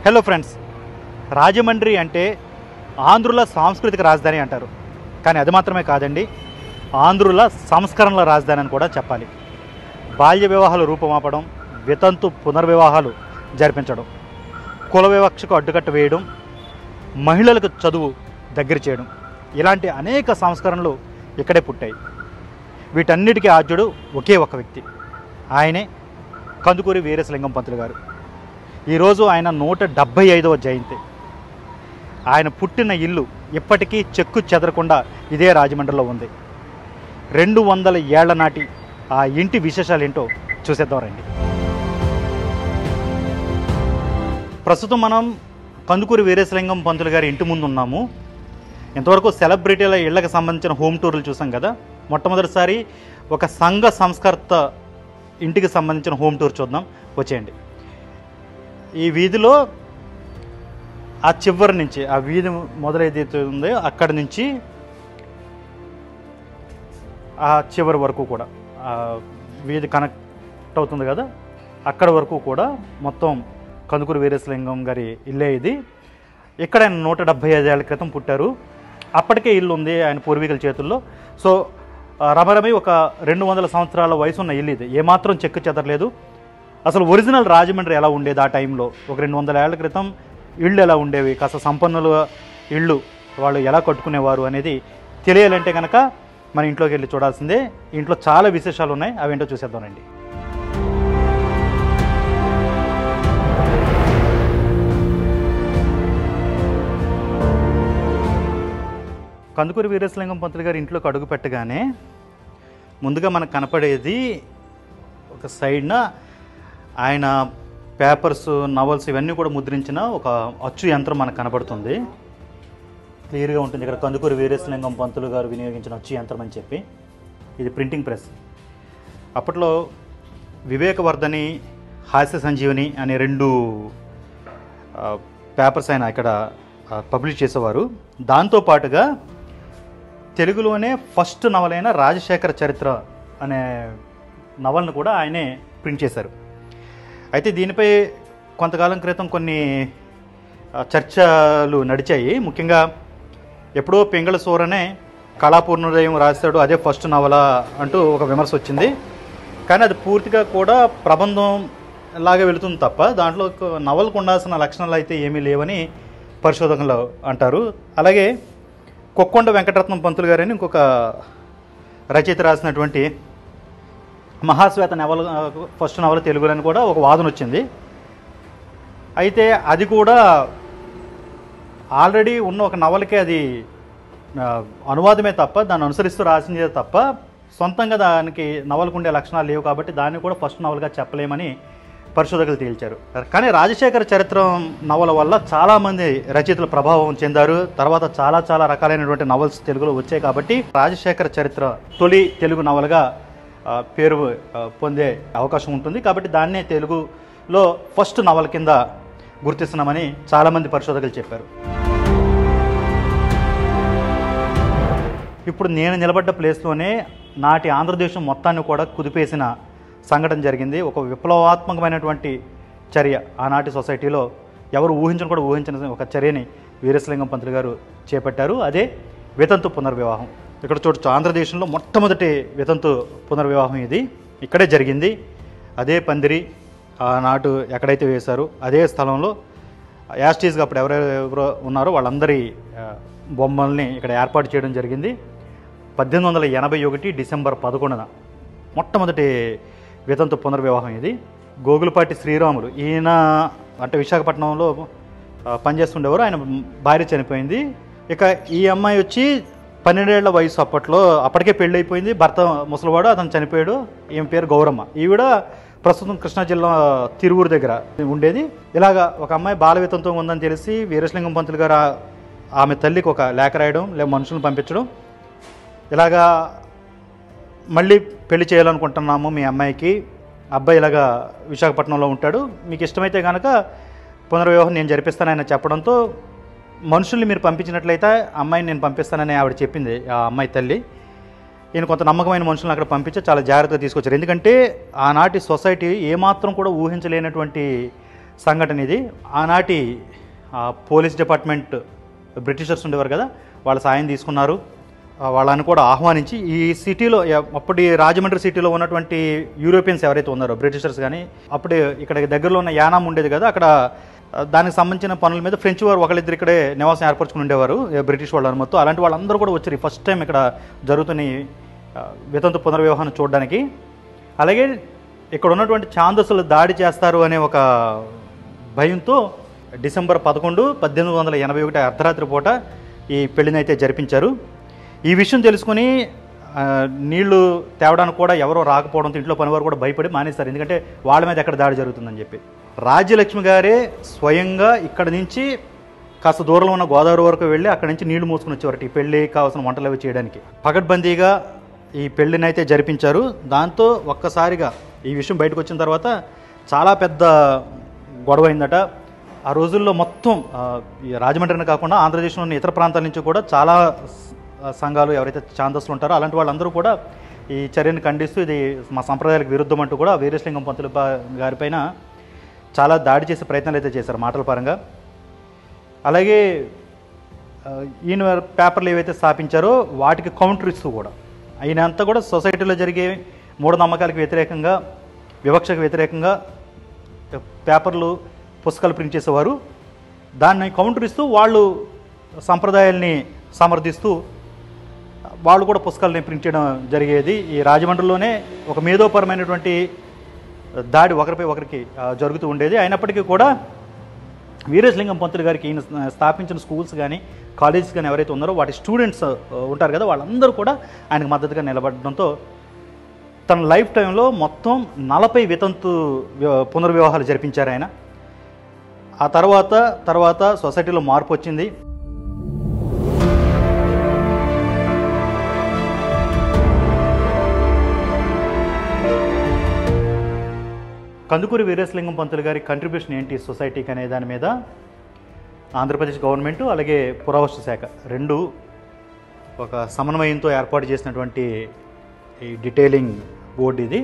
Hello friends Rajahmundry అంటే ఆంధ్రుల సాంస్కృతిక రాజధాని అంటారు కానీ అది మాత్రమే కాదండి ఆంధ్రుల సంస్కరణల రాజధాని అని కూడా చెప్పాలి బాల్య వివాహాలు రూపుమాపడం వితంతు పునర్వివాహాలు జరిపించడం కుల వివక్షకు అడ్డుకట్ట వేయడం మహిళలకు చదువు దగ్గర చేయడం ఇలాంటి అనేక సంస్కరణలు ఇక్కడే పుట్టాయి వీటన్నిటికీ ఆద్యుడు ఒకే ఒక వ్యక్తి ఆయనే కందుకూరి వీరేశలింగం పంతులు గారు ఈరోజు ఆయన నూట డెబ్భై ఐదవ జయంతి ఆయన పుట్టిన ఇల్లు ఇప్పటికీ చెక్కు చెదరకుండా ఇదే రాజమండ్రిలో ఉంది రెండు వందల ఏళ్ల నాటి ఆ ఇంటి విశేషాలు ఏంటో చూసేద్దాం రండి ప్రస్తుతం మనం కందుకూరి వీరేశలింగం పంతులు గారి ఇంటి ముందు ఉన్నాము ఇంతవరకు సెలబ్రిటీల ఇళ్లకు సంబంధించిన హోమ్ టూర్లు చూసాం కదా మొట్టమొదటిసారి ఒక సంఘ సంస్కర్త ఇంటికి సంబంధించిన హోమ్ టూర్ చూద్దాం వచ్చేయండి ఈ వీధిలో ఆ చివరి నుంచి ఆ వీధి మొదలైతే ఉందో అక్కడి నుంచి ఆ చివరి వరకు కూడా ఆ వీధి కనెక్ట్ అవుతుంది కదా అక్కడ వరకు కూడా మొత్తం కందుకూరు వీరేశలింగం గారి ఇల్లే ఇది ఇక్కడ ఆయన నూట డెబ్భై ఐదేళ్ల క్రితం పుట్టారు అప్పటికే ఇల్లు ఉంది ఆయన పూర్వీకుల చేతుల్లో సో ఆ, రమరమి ఒక రెండు వందల సంవత్సరాల వయసు ఉన్న ఇల్లు ఇది ఏమాత్రం చెక్కు చెదరలేదు అసలు ఒరిజినల్ రాజమండ్రి ఎలా ఉండేది ఆ టైంలో ఒక రెండు వందల ఏళ్ల క్రితం ఇళ్ళు ఎలా ఉండేవి కాస్త సంపన్నుల ఇళ్ళు వాళ్ళు ఎలా కట్టుకునేవారు అనేది తెలియాలంటే కనుక మన ఇంట్లోకి వెళ్ళి చూడాల్సిందే ఇంట్లో చాలా విశేషాలు ఉన్నాయి అవేంటో చూసేద్దామండి కందుకూరి వీరేశలింగం పంతులు గారి ఇంట్లోకి అడుగు పెట్టగానే ముందుగా మనకు కనపడేది ఒక సైడ్న ఆయన పేపర్స్ నవల్స్ ఇవన్నీ కూడా ముద్రించిన ఒక అచ్చు యంత్రం మనకు కనపడుతుంది క్లియర్గా ఉంటుంది ఇక్కడ కందుకూరి వీరేశలింగం పంతులు గారు వినియోగించిన అచ్చు యంత్రం అని చెప్పి ఇది ప్రింటింగ్ ప్రెస్ అప్పట్లో వివేకవర్ధని హాస్య సంజీవని అనే రెండు ఆ, పేపర్స్ ఆయన ఇక్కడ ఆ, పబ్లిష్ చేసేవారు దాంతో పాటుగా తెలుగులోనే ఫస్ట్ నవలైన రాజశేఖర చరిత్ర అనే నవల్ను కూడా ఆయనే ప్రింట్ చేశారు అయితే దీనిపై కొంతకాలం క్రితం కొన్ని ఆ, చర్చలు నడిచాయి ముఖ్యంగా ఎప్పుడో పింగళ సూరనే కళాపూర్ణోదయం రాశాడు అదే ఫస్ట్ నవల అంటూ ఒక విమర్శ వచ్చింది కానీ అది పూర్తిగా కూడా ప్రబంధం లాగా వెళుతుంది తప్ప దాంట్లో ఒక నవలకు ఉండాల్సిన లక్షణాలు అయితే ఏమీ లేవని పరిశోధకులు అంటారు అలాగే కొక్కొండ వెంకటరత్నం పంతులు గారని ఇంకొక రచయిత రాసినటువంటి మహాశ్వేత నవల ఫస్ట్ నవల తెలుగులని కూడా ఒక వాదన వచ్చింది అయితే అది కూడా ఆల్రెడీ ఉన్న ఒక నవలకే అది ఆ, అనువాదమే తప్ప దాన్ని అనుసరిస్తూ రాసిందే తప్ప సొంతంగా దానికి నవలకు ఉండే లక్షణాలు లేవు కాబట్టి దాన్ని కూడా ఫస్ట్ నవల్గా చెప్పలేమని పరిశోధకులు తేల్చారు కానీ రాజశేఖర చరిత్ర నవల వల్ల చాలామంది రచయితలు ప్రభావం చెందారు తర్వాత చాలా చాలా రకాలైనటువంటి నవల్స్ తెలుగులో వచ్చాయి కాబట్టి రాజశేఖర చరిత్ర తొలి తెలుగు నవలగా ఆ, పేరు ఆ, పొందే అవకాశం ఉంటుంది కాబట్టి దాన్నే తెలుగులో ఫస్ట్ నవల కింద గుర్తిస్తున్నామని చాలామంది పరిశోధకులు చెప్పారు ఇప్పుడు నేను నిలబడ్డ ప్లేస్లోనే నాటి ఆంధ్రదేశం మొత్తాన్ని కూడా కుదిపేసిన సంఘటన జరిగింది ఒక విప్లవాత్మకమైనటువంటి చర్య ఆనాటి సొసైటీలో ఎవరు ఊహించని కూడా ఊహించిన ఒక చర్యని వీరేశలింగం పంతులు గారు చేపట్టారు అదే వితంతు పునర్వివాహం ఇక్కడ చూడొచ్చు ఆంధ్రదేశంలో మొట్టమొదటి వితంతు పునర్వివాహం ఇది ఇక్కడే జరిగింది అదే పందిరి ఆనాటు ఎక్కడైతే వేశారో అదే స్థలంలో యాస్టీస్గా అప్పుడు ఎవరెవరో ఉన్నారో వాళ్ళందరి ఆ, బొమ్మల్ని ఇక్కడ ఏర్పాటు చేయడం జరిగింది పద్దెనిమిది వందల ఎనభై ఒకటి డిసెంబర్ పదకొండున మొట్టమొదటి వితంతు పునర్వివాహం ఇది గోగులపాటి శ్రీరాములు ఈయన అంటే విశాఖపట్నంలో ఆ, పనిచేస్తుండేవారు ఆయన భార్య చనిపోయింది ఇక ఈ అమ్మాయి వచ్చి పన్నెండేళ్ల వయసు అప్పట్లో అప్పటికే పెళ్ళి అయిపోయింది భర్త ముసలివాడు అతను చనిపోయాడు ఈమె పేరు గౌరమ్మ ఈవిడ ప్రస్తుతం కృష్ణా జిల్లా తిరువూరు దగ్గర ఉండేది ఇలాగా ఒక అమ్మాయి బాల వితంతో ఉందని తెలిసి వీరేశలింగం పంతులు గారు ఆ- ఆమె తల్లికి ఒక లేఖ రాయడం లేదా మనుషులను పంపించడం ఇలాగా మళ్ళీ పెళ్లి చేయాలనుకుంటున్నాము మీ అమ్మాయికి అబ్బాయి ఇలాగా విశాఖపట్నంలో ఉంటాడు మీకు ఇష్టమైతే కనుక పునర్వివాహం నేను జరిపిస్తానని చెప్పడంతో మనుషుల్ని మీరు పంపించినట్లయితే అమ్మాయిని నేను పంపిస్తానని ఆవిడ చెప్పింది ఆ అమ్మాయి తల్లి ఈయన కొంత నమ్మకమైన మనుషులను అక్కడ పంపించి చాలా జాగ్రత్తగా తీసుకొచ్చారు ఎందుకంటే ఆనాటి సొసైటీ ఏమాత్రం కూడా ఊహించలేనటువంటి సంఘటన ఇది ఆనాటి ఆ, పోలీస్ డిపార్ట్మెంట్ బ్రిటిషర్స్ ఉండేవారు కదా వాళ్ళ సాయం తీసుకున్నారు ఆ, వాళ్ళని కూడా ఆహ్వానించి ఈ సిటీలో ఎ- అప్పటి రాజమండ్రి సిటీలో ఉన్నటువంటి యూరోపియన్స్ ఎవరైతే ఉన్నారో బ్రిటిషర్స్ కానీ అప్పుడు ఇక్కడ దగ్గరలో ఉన్న యానాం ఉండేది కదా అక్కడ ఆ, దానికి సంబంధించిన పనుల మీద ఫ్రెంచ్ వారు ఒకళ్ళిద్దరు ఇక్కడే నివాసం ఏర్పరచుకుని ఉండేవారు ఏ బ్రిటిష్ వాళ్ళ అనుమతితో అలాంటి వాళ్ళందరూ కూడా వచ్చారు ఫస్ట్ టైం ఇక్కడ జరుగుతున్న ఈ, ఆ, వితంతు పునర్వివాహాన్ని చూడడానికి అలాగే ఇక్కడ ఉన్నటువంటి ఛాందస్సులు దాడి చేస్తారు అనే ఒక భయంతో డిసెంబర్ పదకొండు పద్దెనిమిది వందల ఎనభై ఒకటి అర్ధరాత్రి పూట ఈ పెళ్లిని అయితే జరిపించారు ఈ విషయం తెలుసుకుని ఆ, నీళ్లు తేవడానికి కూడా ఎవరో రాకపోవడంతో ఇంట్లో పనివారు కూడా భయపడి మానేస్తారు ఎందుకంటే వాళ్ళ మీద ఎక్కడ దాడి జరుగుతుందని చెప్పి రాజ్యలక్ష్మి గారే స్వయంగా ఇక్కడ నుంచి కాస్త దూరంలో ఉన్న గోదావరి వరకు వెళ్ళి అక్కడి నుంచి నీళ్లు మోసుకుని వచ్చేవారు ఈ పెళ్లి కావాల్సిన వంటలు అవి చేయడానికి పకడ్బందీగా ఈ పెళ్లిని అయితే జరిపించారు దాంతో ఒక్కసారిగా ఈ విషయం బయటకు వచ్చిన తర్వాత చాలా పెద్ద గొడవ అయిందట ఆ రోజుల్లో మొత్తం ఆ, ఈ రాజమండ్రిని కాకుండా ఆంధ్రదేశంలోని ఇతర ప్రాంతాల నుంచి కూడా చాలా స- సంఘాలు ఎవరైతే ఛాందస్సులు ఉంటారో అలాంటి వాళ్ళందరూ కూడా ఈ చర్యను ఖండిస్తూ ఇది మా సంప్రదాయాలకు విరుద్ధం అంటూ కూడా వీరేశలింగం పంతులు ప- గారిపైన చాలా దాడి చేసే ప్రయత్నాలు అయితే చేశారు మాటల పరంగా అలాగే ఆ, ఈయన పేపర్లు ఏవైతే స్థాపించారో వాటికి కౌంటర్ ఇస్తూ కూడా ఆయన అంతా కూడా సొసైటీలో జరిగే మూఢనమ్మకాలకు వ్యతిరేకంగా వివక్షకు వ్యతిరేకంగా పేపర్లు పుస్తకాలు ప్రింట్ చేసేవారు దాన్ని కౌంటర్ ఇస్తూ వాళ్ళు సంప్రదాయాల్ని సమర్థిస్తూ వాళ్ళు కూడా పుస్తకాలని ప్రింట్ చేయడం జరిగేది ఈ రాజమండ్రిలోనే ఒక మేధోపరమైనటువంటి దాడి ఒకరిపై ఒకరికి ఆ, జరుగుతూ ఉండేది అయినప్పటికీ కూడా వీరేశలింగం పంతులు గారికి ఈయన స్థాపించిన స్కూల్స్ కానీ కాలేజెస్ కానీ ఎవరైతే ఉన్నారో వాటి స్టూడెంట్స్ ఉంటారు కదా వాళ్ళందరూ కూడా ఆయనకు మద్దతుగా నిలబడడంతో తన లైఫ్ టైంలో మొత్తం నలభై వితంతు వి- పునర్వివాహాలు జరిపించారు ఆయన ఆ తర్వాత తర్వాత సొసైటీలో మార్పు వచ్చింది కందుకూరి వీరేశలింగం పంతులు గారి కంట్రిబ్యూషన్ ఏంటి సొసైటీకి అనే దాని మీద ఆంధ్రప్రదేశ్ గవర్నమెంట్ అలాగే పురావస్తు శాఖ రెండు ఒక సమన్వయంతో ఏర్పాటు చేసినటువంటి ఈ డీటెయిలింగ్ బోర్డు ఇది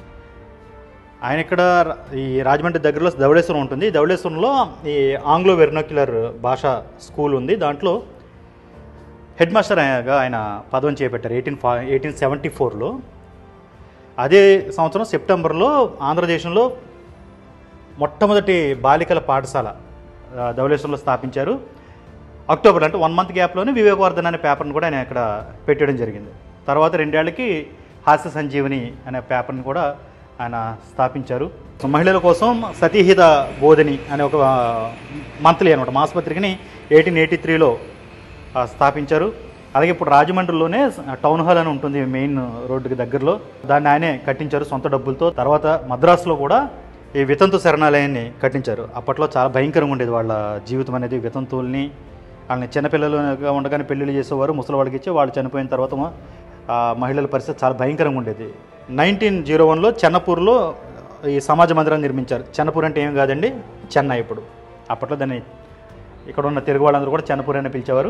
ఆయన ఇక్కడ ర- ఈ రాజమండ్రి దగ్గరలో ధవళేశ్వరం ఉంటుంది ధవళేశ్వరంలో ఈ ఆంగ్లో వెర్నాక్యులర్ భాష స్కూల్ ఉంది దాంట్లో హెడ్ మాస్టర్ ఆయనగా ఆయన పదవిని చేపట్టారు ఎయిటీన్ ఫా ఎయిటీన్ సెవెంటీ ఫోర్లో అదే సంవత్సరం సెప్టెంబర్లో ఆంధ్రదేశంలో మొట్టమొదటి బాలికల పాఠశాల ఆ, ధవళేశ్వరంలో స్థాపించారు అక్టోబర్ అంటే వన్ మంత్ గ్యాప్లోనే వివేకవర్ధన్ అనే పేపర్ని కూడా ఆయన ఇక్కడ పెట్టడం జరిగింది తర్వాత రెండేళ్లకి హాస్య సంజీవని అనే పేపర్ని కూడా ఆయన స్థాపించారు సో మహిళల కోసం సతీహిత బోధని అనే ఒక మంత్లీ అనమాట మాసపత్రికని ఎయిటీన్ ఎయిటీ త్రీలో స్థాపించారు అలాగే ఇప్పుడు రాజమండ్రిలోనే టౌన్ హాల్ అని ఉంటుంది మెయిన్ రోడ్డుకి దగ్గరలో దాన్ని ఆయనే కట్టించారు సొంత డబ్బులతో తర్వాత మద్రాసులో కూడా ఈ వితంతు శరణాలయాన్ని కట్టించారు అప్పట్లో చాలా భయంకరంగా ఉండేది వాళ్ళ జీవితం అనేది వితంతువుల్ని వాళ్ళని చిన్నపిల్లలుగా ఉండగానే పెళ్ళిళ్ళు చేసేవారు ముసలి వాళ్ళకి ఇచ్చి వాళ్ళు చనిపోయిన తర్వాత ఆ మహిళల పరిస్థితి చాలా భయంకరంగా ఉండేది నైన్టీన్ జీరో వన్లో చెన్నపూర్లో ఈ సమాజ మందిరాన్ని నిర్మించారు చెన్నపూర్ అంటే ఏం కాదండి చెన్నై ఇప్పుడు అప్పట్లో దాన్ని ఇక్కడ ఉన్న తెలుగు వాళ్ళందరూ కూడా చెన్నపూర్ అని పిలిచేవారు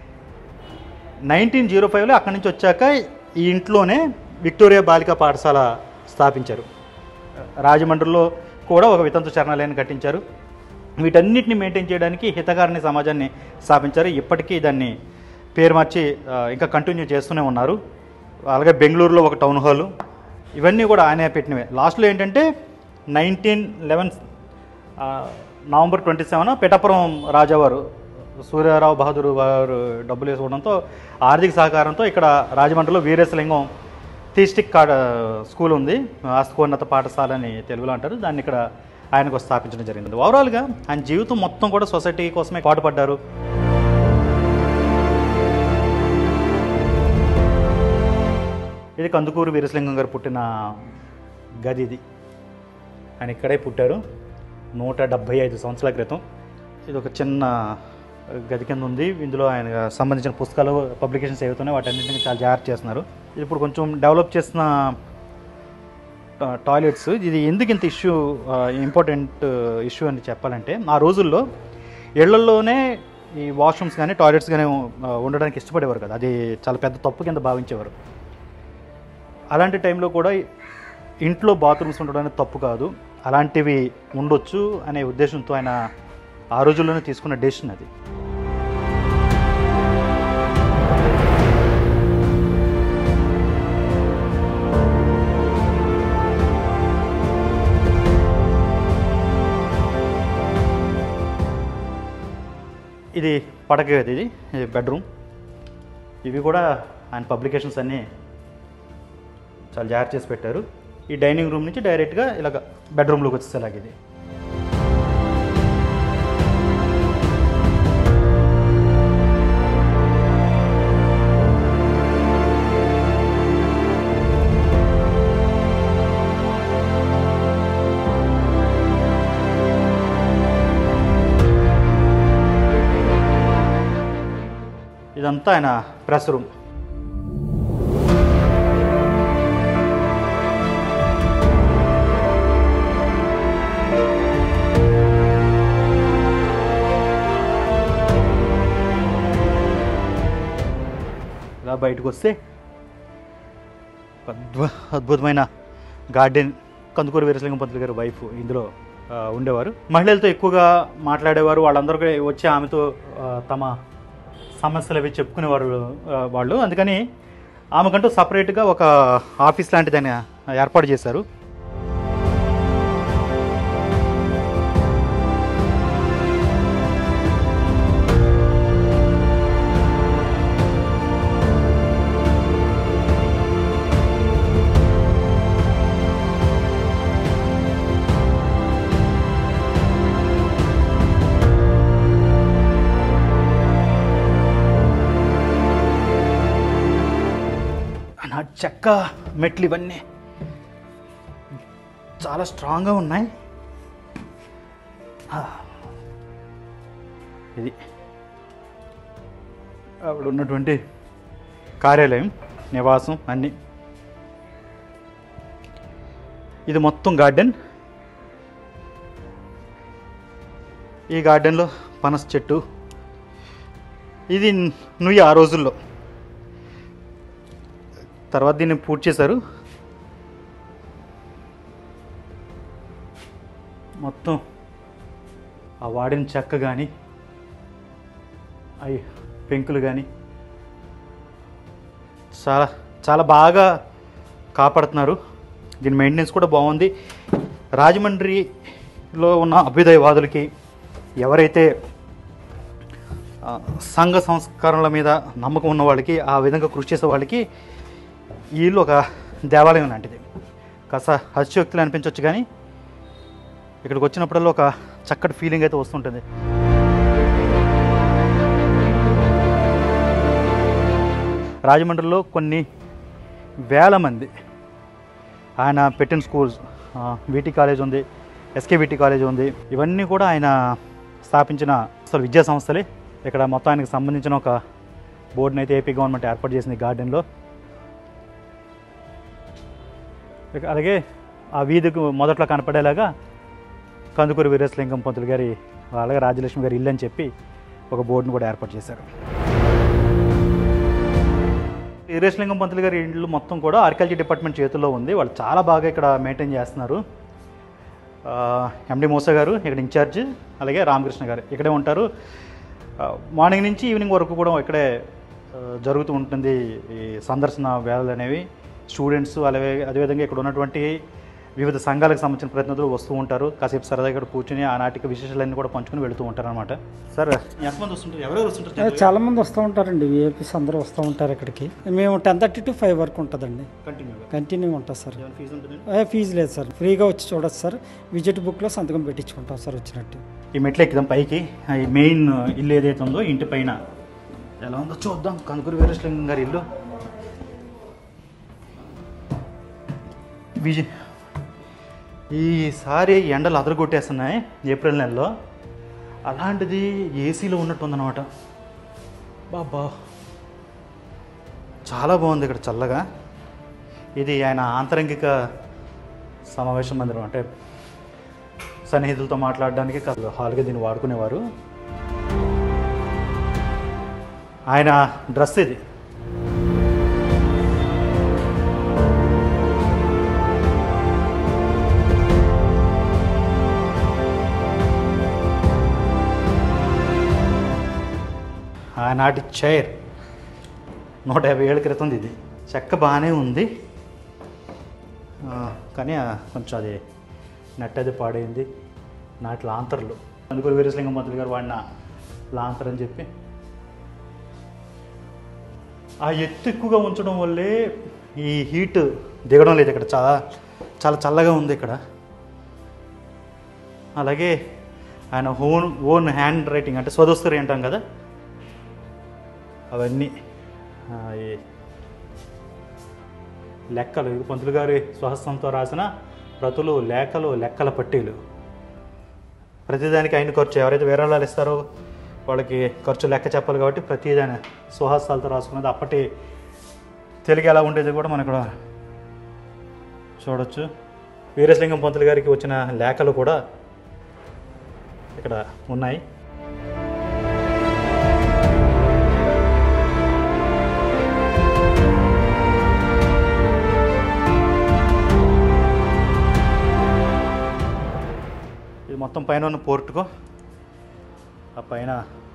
నైన్టీన్ జీరో ఫైవ్లో అక్కడి నుంచి వచ్చాక ఈ ఇంట్లోనే విక్టోరియా బాలికా పాఠశాల స్థాపించారు రాజమండ్రిలో కూడా ఒక వితంతు శరణాలయాన్ని కట్టించారు వీటన్నిటిని మెయింటైన్ చేయడానికి హితకారిణి సమాజాన్ని స్థాపించారు ఇప్పటికీ దాన్ని పేరు మార్చి ఆ, ఇంకా కంటిన్యూ చేస్తూనే ఉన్నారు అలాగే బెంగళూరులో ఒక టౌన్ హాలు ఇవన్నీ కూడా ఆయనే పెట్టినవే లాస్ట్లో ఏంటంటే nineteen eleven November twenty seven Pithapuram రాజావారు సూర్యారావు బహదూర్ వారు డబ్బులు వేసుకోవడంతో ఆర్థిక సహకారంతో ఇక్కడ రాజమండ్రిలో వీరేశలింగం థీస్టిక్ కాడ స్కూల్ ఉంది ఆస్కోన్నత పాఠశాల అని తెలుగులో అంటారు దాన్ని ఇక్కడ ఆయనకు స్థాపించడం జరిగింది ఓవరాల్గా ఆయన జీవితం మొత్తం కూడా సొసైటీ కోసమే పాటుపడ్డారు ఇది కందుకూరు వీరేశలింగం గారు పుట్టిన గది ఇది ఆయన ఇక్కడే పుట్టారు నూట డెబ్భై ఐదు సంవత్సరాల క్రితం ఇది ఒక చిన్న గది కింద ఉంది ఇందులో ఆయన సంబంధించిన పుస్తకాలు పబ్లికేషన్స్ ఏవైతున్నాయో వాటన్నింటినీ చాలా జాగ్రత్త చేస్తున్నారు ఇది ఇప్పుడు కొంచెం డెవలప్ చేసిన టాయిలెట్స్ ఇది ఎందుకు ఇంత ఇష్యూ ఇంపార్టెంట్ ఇష్యూ అని చెప్పాలంటే ఆ రోజుల్లో ఇళ్లలోనే ఈ వాష్రూమ్స్ కానీ టాయిలెట్స్ కానీ ఆ, ఉండడానికి ఇష్టపడేవారు కదా అది చాలా పెద్ద తప్పు కింద భావించేవారు అలాంటి టైంలో కూడా ఇంట్లో బాత్రూమ్స్ ఉండడం అనేది తప్పు కాదు అలాంటివి ఉండొచ్చు అనే ఉద్దేశంతో ఆయన ఆ రోజుల్లోనే తీసుకున్న డెసిషన్ అది ఇది పడక గది ఇది ఇది బెడ్రూమ్ ఇవి కూడా ఆయన పబ్లికేషన్స్ అన్నీ చాలా జాగ్రత్త చేసి పెట్టారు ఈ డైనింగ్ రూమ్ నుంచి డైరెక్ట్గా ఇలాగ బెడ్రూమ్లోకి వచ్చేసేలాగా ఇది ఇదంతా ఆయన ప్రెస్ రూమ్ ఇలా బయటకు వస్తే అద్భు అద్భుతమైన గార్డెన్ కందుకూరు వీరసింగం పంతులు గారి వైఫ్ ఇందులో ఆ, ఉండేవారు మహిళలతో ఎక్కువగా మాట్లాడేవారు వాళ్ళందరూ కూడా వచ్చి ఆమెతో ఆ, తమ సమస్యలు అవి చెప్పుకునేవారు ఆ, వాళ్ళు అందుకని ఆమెకంటూ సపరేట్గా ఒక ఆఫీస్ లాంటిది ఆయన ఏర్పాటు చేశారు నా చెక్క మెట్లు ఇవన్నీ చాలా స్ట్రాంగ్గా ఉన్నాయి ఆ. ఇది ఆవిడ ఉన్నటువంటి కార్యాలయం నివాసం అన్నీ ఇది మొత్తం గార్డెన్ ఈ గార్డెన్లో పనస చెట్టు ఇది నుయ్యి ఆ రోజుల్లో తర్వాత దీన్ని పూర్తి చేశారు మొత్తం ఆ వాడిన చెక్క కానీ అవి పెంకులు కానీ చాలా చాలా బాగా కాపాడుతున్నారు దీని మెయింటెనెన్స్ కూడా బాగుంది రాజమండ్రిలో ఉన్న అభ్యుదయవాదులకి ఎవరైతే ఆ, సంఘ సంస్కరణల మీద నమ్మకం ఉన్న వాళ్ళకి ఆ విధంగా కృషి చేసే వాళ్ళకి ఈ ఇల్లు ఒక దేవాలయం లాంటిది కాస్త హత్యోక్తులు అనిపించవచ్చు కానీ ఇక్కడికి వచ్చినప్పుడల్లా ఒక చక్కటి ఫీలింగ్ అయితే వస్తుంటుంది రాజమండ్రిలో కొన్ని వేల మంది ఆయన పెట్టిన స్కూల్స్ వీటీ కాలేజ్ ఉంది ఎస్కే వీటీ కాలేజ్ ఉంది ఇవన్నీ కూడా ఆయన స్థాపించిన అసలు విద్యా సంస్థలే ఇక్కడ మొత్తం ఆయనకు సంబంధించిన ఒక బోర్డుని అయితే ఏపీ గవర్నమెంట్ ఏర్పాటు చేసింది గార్డెన్లో ఇక అలాగే ఆ వీధికి మొదట్లో కనపడేలాగా కందుకూరు వీరేశలింగం పంతులు గారి అలాగే రాజలక్ష్మి గారి ఇల్లు అని చెప్పి ఒక బోర్డును కూడా ఏర్పాటు చేశారు వీరేశలింగం పంతులు గారి ఇల్లు మొత్తం కూడా ఆర్కియాలజీ డిపార్ట్మెంట్ చేతుల్లో ఉంది వాళ్ళు చాలా బాగా ఇక్కడ మెయింటైన్ చేస్తున్నారు ఎండి మూస గారు ఇక్కడ ఇన్ఛార్జ్ అలాగే రామకృష్ణ గారు ఇక్కడే ఉంటారు ఆ, మార్నింగ్ నుంచి ఈవినింగ్ వరకు కూడా ఇక్కడే ఆ, జరుగుతూ ఉంటుంది ఈ సందర్శన వేళలు అనేవి స్టూడెంట్స్ అలాగే అదేవిధంగా ఇక్కడ ఉన్నటువంటి వివిధ సంఘాలకు సంబంధించిన ప్రతినిధులు వస్తూ ఉంటారు కాసేపు సరదాగా ఇక్కడ కూర్చుని ఆనాటికి విశేషాలన్నీ కూడా పంచుకొని వెళుతూ ఉంటారు అనమాట సార్ ఎంతమంది వస్తుంటారు ఎవరెవరు వస్తుంటారు చాలా మంది వస్తూ ఉంటారండి విఐపీస్ అందరూ వస్తూ ఉంటారు ఇక్కడికి మేము టెన్ థర్టీ టు ఫైవ్ వరకు ఉంటుందండి కంటిన్యూగా కంటిన్యూ ఉంటుంది సార్ ఏమైనా ఫీజు ఉంటుంది ఏ, ఫీజు లేదు సార్ ఫ్రీగా వచ్చి చూడొచ్చు సార్ విజిట్ బుక్లో సంతకం పెట్టించుకుంటాం సార్ వచ్చినట్టు ఈ మెట్లు ఎక్కుదాం పైకి ఈ మెయిన్ ఇల్లు ఏదైతే ఉందో ఇంటి పైన ఎలా ఉందో చూద్దాం కందుకూరు వీరేశలింగం గారి ఇల్లు విజయ్ ఈసారి ఎండలు అదరగొట్టేస్తున్నాయి ఏప్రిల్ నెలలో అలాంటిది ఏసీలో ఉన్నట్టు ఉందన్నమాట బాబా చాలా బాగుంది ఇక్కడ చల్లగా ఇది ఆయన ఆంతరంగిక సమావేశ మందిరం అంటే సన్నిహితులతో మాట్లాడడానికి కాదు హాల్గా దీన్ని వాడుకునేవారు ఆయన డ్రెస్ ఇది ఆనాటి చైర్ నూట యాభై ఏళ్ళ క్రితం ఇది చెక్క బాగానే ఉంది ఆ, కానీ ఆ, కొంచెం అది నెట్ అది పాడైంది నాటి లాంతర్లు అందుకని వీరేశలింగం మంత్రి గారు వాడిన లాంతర్ అని చెప్పి ఆ ఎత్తు ఎక్కువగా ఉంచడం వల్లే ఈ హీట్ దిగడం లేదు ఇక్కడ చాలా చాలా చల్లగా ఉంది ఇక్కడ అలాగే ఆయన ఓన్ ఓన్ హ్యాండ్ రైటింగ్ అంటే స్వదస్తరి అంటాం కదా అవన్నీ ఆ, ఈ లెక్కలు ఇది పంతులు గారి స్వహస్తంతో రాసిన ప్రతులు లేఖలు లెక్కల పట్టీలు ప్రతిదానికి ఆయన ఖర్చు ఎవరైతే విరాళాలు ఇస్తారో వాళ్ళకి ఖర్చు లెక్క చెప్పాలి కాబట్టి ప్రతిదాని స్వహస్తాలతో రాసుకున్నది అప్పటి తెలుగు ఎలా ఉండేది కూడా మనం ఇక్కడ చూడొచ్చు వీరేశలింగం పంతులు గారికి వచ్చిన లేఖలు కూడా ఇక్కడ ఉన్నాయి ఇది మొత్తం పైన ఉన్న పోర్టుకో ఆ పైన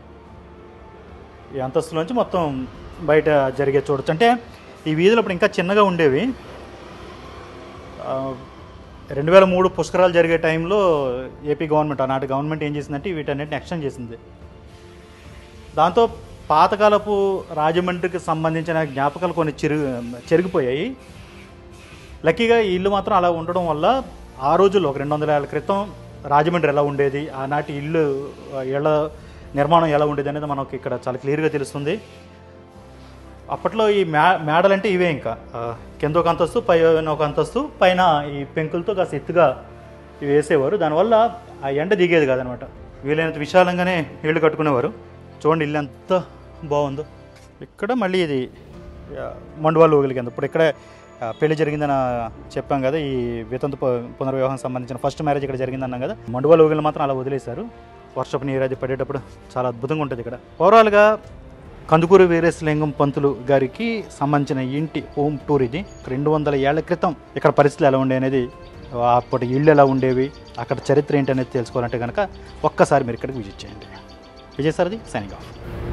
ఈ అంతస్తులోంచి మొత్తం బయట జరిగే చూడొచ్చు అంటే ఈ వీధులు అప్పుడు ఇంకా చిన్నగా ఉండేవి ఆ, రెండు వేల మూడు పుష్కరాలు జరిగే టైంలో ఏపీ గవర్నమెంట్ ఆనాటి గవర్నమెంట్ ఏం చేసిందంటే వీటన్నిటిని ఎక్స్టెండ్ చేసింది దాంతో పాతకాలపు రాజమండ్రికి సంబంధించిన జ్ఞాపకాలు కొన్ని చెరుగు చెరిగిపోయాయి లక్కీగా ఈ ఇల్లు మాత్రం అలా ఉండడం వల్ల ఆ రోజుల్లో ఒక రెండు వందల ఏళ్ళ క్రితం రాజమండ్రి ఎలా ఉండేది ఆనాటి ఇల్లు ఆ, ఇళ్ళ నిర్మాణం ఎలా ఉండేది అనేది మనకు ఇక్కడ చాలా క్లియర్గా తెలుస్తుంది అప్పట్లో ఈ మే మేడలు అంటే ఇవే ఇంకా ఆ, కింద ఒక అంతస్తు పై ఒక అంతస్తు పైన ఈ పెంకులతో కాస్త ఎత్తుగా ఇవి వేసేవారు దానివల్ల ఆ ఎండ దిగేది కాదనమాట వీలైనంత విశాలంగానే ఇళ్ళు కట్టుకునేవారు చూడండి ఇల్లు ఎంత బాగుందో ఇక్కడ మళ్ళీ ఇది ఆ, మండువాళ్ళు ఊగిలి కింద ఇప్పుడు ఇక్కడే ఆ, పెళ్లి జరిగిందని చెప్పాం కదా ఈ వితంతు పు- పునర్వివాహం సంబంధించిన ఫస్ట్ మ్యారేజ్ ఇక్కడ జరిగిందన్నాం కదా మండువాళ్ళు ఊగిలు మాత్రం అలా వదిలేశారు వర్షపు నీరు అది పడేటప్పుడు చాలా అద్భుతంగా ఉంటుంది ఇక్కడ ఓవరాల్గా కందుకూరు వీరేశలింగం పంతులు గారికి సంబంధించిన ఇంటి హోమ్ టూర్ ఇది రెండు వందల ఏళ్ల క్రితం ఇక్కడ పరిస్థితులు ఎలా ఉండే అనేది అప్పటి ఇళ్ళు ఎలా ఉండేవి అక్కడ చరిత్ర ఏంటి అనేది తెలుసుకోవాలంటే కనుక ఒక్కసారి మీరు ఇక్కడికి విజిట్ చేయండి విజయ్ సారది సైనింగ్ ఆఫ్